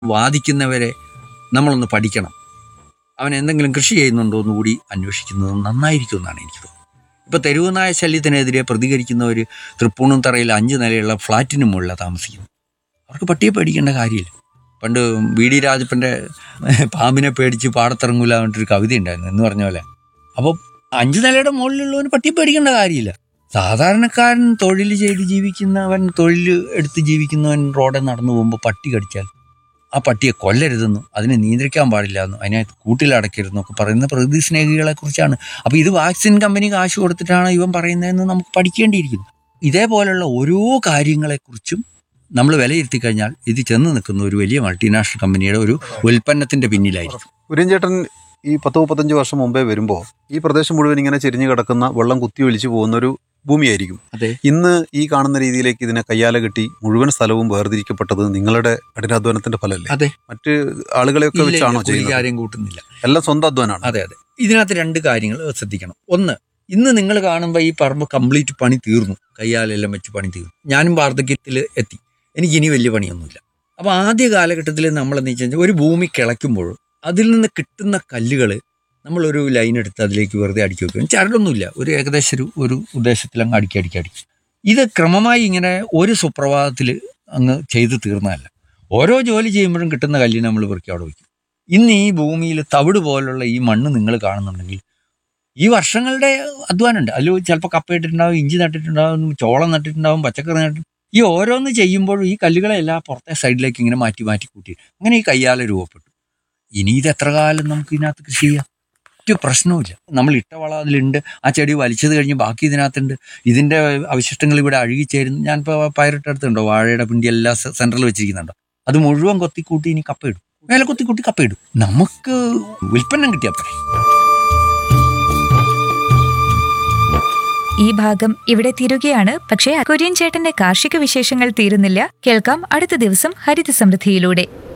വാദിക്കുന്നവരെ നമ്മളൊന്ന് പഠിക്കണം അവൻ എന്തെങ്കിലും കൃഷി ചെയ്യുന്നുണ്ടോ എന്ന് കൂടി അന്വേഷിക്കുന്നത് നന്നായിരിക്കും എന്നാണ് എനിക്ക് തോന്നുന്നത് ഇപ്പോൾ തെരുവ് നായ ശല്യത്തിനെതിരെ പ്രതികരിക്കുന്നവർ തൃപ്പൂണിത്തറയിൽ അഞ്ച് നിലയുള്ള ഫ്ലാറ്റിന് മുകളിലാണ് താമസിക്കുന്നത് അവർക്ക് പട്ടിയെ പേടിക്കേണ്ട കാര്യമില്ല പണ്ട് വി ഡി രാജപ്പൻ്റെ പാമ്പിനെ പേടിച്ച് പാടത്തിറങ്ങൂല പറഞ്ഞിട്ടൊരു കവിത ഉണ്ടായിരുന്നു എന്ന് പറഞ്ഞ പോലെ അപ്പോൾ അഞ്ച് നിലയുടെ മുകളിലുള്ളവന് പട്ടിയെ പേടിക്കേണ്ട കാര്യമില്ല സാധാരണക്കാരൻ തൊഴിൽ ചെയ്ത് ജീവിക്കുന്നവൻ തൊഴിൽ എടുത്ത് ജീവിക്കുന്നവൻ റോഡിൽ നടന്നു പോകുമ്പോൾ പട്ടി കടിച്ചാൽ ആ പട്ടിയെ കൊല്ലരുതെന്നും അതിനെ നിയന്ത്രിക്കാൻ പാടില്ല എന്നും അതിനകത്ത് കൂട്ടിലടക്കരുതെന്നും ഒക്കെ പറയുന്ന പ്രകൃതി സ്നേഹികളെ കുറിച്ചാണ് അപ്പോൾ ഇത് വാക്സിൻ കമ്പനി കാശ് കൊടുത്തിട്ടാണ് ഇവൻ പറയുന്നതെന്ന് നമുക്ക് പഠിക്കേണ്ടിയിരിക്കുന്നു ഇതേപോലുള്ള ഓരോ കാര്യങ്ങളെക്കുറിച്ചും നമ്മൾ വിലയിരുത്തി കഴിഞ്ഞാൽ ഇത് ചെന്ന് നിൽക്കുന്ന ഒരു വലിയ മൾട്ടിനാഷണൽ കമ്പനിയുടെ ഒരു ഉൽപ്പന്നത്തിന്റെ പിന്നിലായിരിക്കും കുര്യൻ ചേട്ടൻ ഈ പത്ത് മുപ്പത്തഞ്ച് വർഷം മുമ്പേ വരുമ്പോൾ ഈ പ്രദേശം മുഴുവൻ ഇങ്ങനെ ചെരിഞ്ഞു കിടക്കുന്ന വെള്ളം കുത്തി ഒലിച്ചു പോകുന്ന ഒരു ഭൂമിയായിരിക്കും അതെ ഇന്ന് ഈ കാണുന്ന രീതിയിലേക്ക് ഇതിനെ കയ്യാല കെട്ടി മുഴുവൻ സ്ഥലവും വേർതിരിക്കപ്പെട്ടത് നിങ്ങളുടെ കഠിനാധ്വാനത്തിന്റെ ഫലമല്ലേ അതെ മറ്റ് ആളുകളെയൊക്കെ ഇല്ല, വെച്ചാണോ ഇല്ല, ഒരു ചെയ്യുന്നത് കാര്യം കൂട്ടുന്നില്ല എല്ലാം സ്വന്തം അധ്വാനാണ് അതെ അതെ ഇതിനകത്ത് രണ്ട് കാര്യങ്ങൾ ശ്രദ്ധിക്കണം ഒന്ന് ഇന്ന് നിങ്ങൾ കാണുമ്പോൾ ഈ പറമ്പ് കംപ്ലീറ്റ് പണി തീർന്നു കയ്യാലെല്ലാം വെച്ച് പണി തീർന്നു ഞാനും വാർദ്ധക്യത്തിൽ എത്തി എനിക്ക് ഇനി വലിയ പണിയൊന്നുമില്ല അപ്പോൾ ആദ്യ കാലഘട്ടത്തിൽ നമ്മൾ എന്ന് വെച്ച് കഴിഞ്ഞാൽ ഒരു ഭൂമി കിളയ്ക്കുമ്പോൾ അതിൽ നിന്ന് കിട്ടുന്ന കല്ലുകൾ നമ്മളൊരു ലൈൻ എടുത്ത് അതിലേക്ക് വെറുതെ അടുക്കി വെക്കും ചരടൊന്നുമില്ല ഒരു ഏകദേശം ഒരു ഒരു ഉദ്ദേശത്തിൽ അങ്ങ് അടുക്കി അടുക്കി അടുക്കി ഇത് ക്രമമായി ഇങ്ങനെ ഒരു സുപ്രഭാതത്തിൽ അങ്ങ് ചെയ്ത് തീർന്നതല്ല ഓരോ ജോലി ചെയ്യുമ്പോഴും കിട്ടുന്ന കല്ലിനെ നമ്മൾ പെറുക്കി അവിടെ വയ്ക്കും ഇന്ന് ഈ ഭൂമിയിൽ തവിട് പോലുള്ള ഈ മണ്ണ് നിങ്ങൾ കാണുന്നുണ്ടെങ്കിൽ ഈ വർഷങ്ങളുടെ അധ്വാനമുണ്ട് അതിൽ ചിലപ്പോൾ കപ്പ ഇട്ടിട്ടുണ്ടാവും ഇഞ്ചി നട്ടിട്ടുണ്ടാവും ചോളം നട്ടിട്ടുണ്ടാവും പച്ചക്കറി നട്ടിട്ട് ഈ ഓരോന്ന് ചെയ്യുമ്പോഴും ഈ കല്ലുകളെല്ലാം പുറത്തെ സൈഡിലേക്ക് ഇങ്ങനെ മാറ്റി മാറ്റി കൂട്ടി അങ്ങനെ ഈ കയ്യാല രൂപപ്പെട്ടു ഇനി ഇത് എത്ര കാലം നമുക്ക് ഇതിനകത്ത് കൃഷി ചെയ്യാം ഒരു പ്രശ്നവുമില്ല നമ്മൾ ഇട്ട വളം അതിലുണ്ട് ആ ചെടി വലിച്ചത് കഴിഞ്ഞ് ബാക്കി ഇതിനകത്തുണ്ട് ഇതിന്റെ അവശിഷ്ടങ്ങൾ ഇവിടെ അഴുകിച്ചേരുന്നു ഞാനിപ്പോൾ പയറിട്ടെടുത്തുണ്ടോ വാഴയുടെ പിണ്ടി എല്ലാം സെൻട്രൽ വെച്ചിരിക്കുന്നുണ്ടോ അത് മുഴുവൻ കൊത്തിക്കൂട്ടി ഇനി കപ്പയിടും മേലെ കൊത്തിക്കൂട്ടി കപ്പയിടും നമുക്ക് ഉൽപ്പന്നം കിട്ടിയാൽ പോരെ ഈ ഭാഗം ഇവിടെ തീരുകയാണ് പക്ഷേ കുര്യൻ ചേട്ടന്റെ കാർഷിക വിശേഷങ്ങൾ തീരുന്നില്ല കേൾക്കാം അടുത്ത ദിവസം ഹരിത സമൃദ്ധിയിലൂടെ